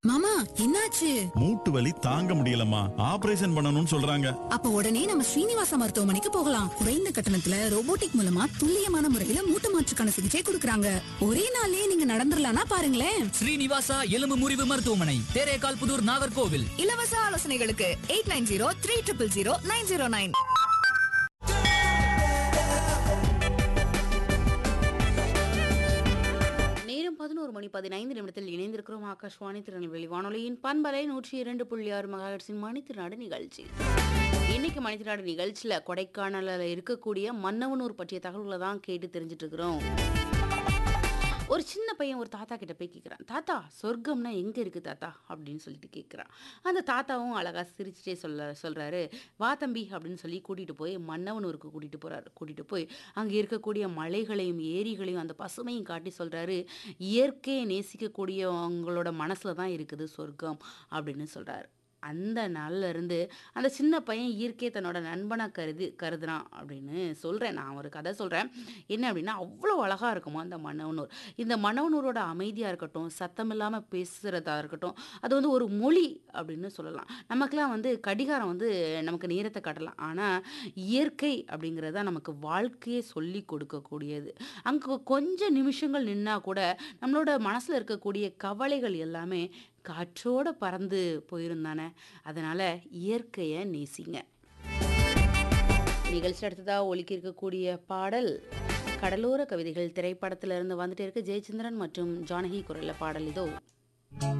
மாமா என்னாச்சு மூட்டு வலி தாங்க முடியலம்மா ஆபரேஷன் பண்ணணும்னு சொல்றாங்க அப்ப உடனே நம்ம ஸ்ரீனிவாச மருத்துவமனைக்கு போகலாம் குறைந்த கட்டணத்துல ரோபோட்டிக் மூலமா துல்லியமான முறையில மூட்டு மாற்றுக்கான சிகிச்சை கொடுக்கறாங்க ஒரே நாளே நீங்க நடந்துடலாம்னா பாருங்களேன் ஸ்ரீனிவாசா எலும்பு முறிவு மருத்துவமனை தேரேகால் புதூர் நாகர்கோவில் இலவச ஆலோசனைகளுக்கு eight nine zero three triple zero nine zero nine நேரம் பதினோரு மணி பதினைந்து நிமிடத்தில் இணைந்திருக்கிறோம் ஆகாஷ்வாணி திருநெல்வேலி வானொலியின் பண்பலை நூற்றி இரண்டு புள்ளி ஆறு மகாஹெர்ட்ஸின் மணித்திருநாடு நிகழ்ச்சி இன்னைக்கு மணித்திருநாடு நிகழ்ச்சியில் கொடைக்கானலில் இருக்கக்கூடிய மன்னவனூர் பற்றிய தகவல்களை தான் கேட்டு தெரிஞ்சுட்டு இருக்கிறோம் ஒரு சின்ன பையன் ஒரு தாத்தா கிட்ட போய் கேட்குறான் தாத்தா சொர்க்கம்னா எங்கே இருக்குது தாத்தா அப்படின்னு சொல்லிட்டு கேட்குறான் அந்த தாத்தாவும் அழகாக சிரிச்சிட்டே சொல்ல சொல்கிறாரு வா தம்பி அப்படின்னு சொல்லி கூட்டிகிட்டு போய் மன்னவனூருக்கு கூட்டிகிட்டு போகிறாரு கூட்டிகிட்டு போய் அங்கே இருக்கக்கூடிய மலைகளையும் ஏரிகளையும் அந்த பசுமையும் காட்டி சொல்கிறாரு இயற்கையை நேசிக்கக்கூடியவங்களோட மனசில் தான் இருக்குது சொர்க்கம் அப்படின்னு சொல்கிறாரு அந்த நாள்ல இருந்து அந்த சின்ன பையன் இயற்கையை தன்னோட நண்பனாக கருது கருதுறான் அப்படின்னு சொல்கிறேன் நான் ஒரு கதை சொல்கிறேன் என்ன அப்படின்னா அவ்வளோ அழகாக இருக்குமா அந்த மன்னவனூர் இந்த மன்னவனூரோட அமைதியாக இருக்கட்டும் சத்தம் இல்லாமல் பேசுகிறதா இருக்கட்டும் அது வந்து ஒரு மொழி அப்படின்னு சொல்லலாம் நமக்கெல்லாம் வந்து கடிகாரம் வந்து நமக்கு நேரத்தை காட்டலாம் ஆனால் இயற்கை அப்படிங்கிறது தான் நமக்கு வாழ்க்கையை சொல்லி கொடுக்கக்கூடியது அங்கே கொஞ்சம் நிமிஷங்கள் நின்னா கூட நம்மளோட மனசில் இருக்கக்கூடிய கவலைகள் எல்லாமே காற்றோட பறந்து போயிருந்தானே அதனால இயற்கையை நேசிங்க நிகழ்ச்சி அடுத்ததாக ஒலிக்க இருக்கக்கூடிய பாடல் கடலோர கவிதைகள் திரைப்படத்திலிருந்து வந்துட்டு இருக்கு ஜெயச்சந்திரன் மற்றும் ஜானகி குரல்ல பாடல் இதோ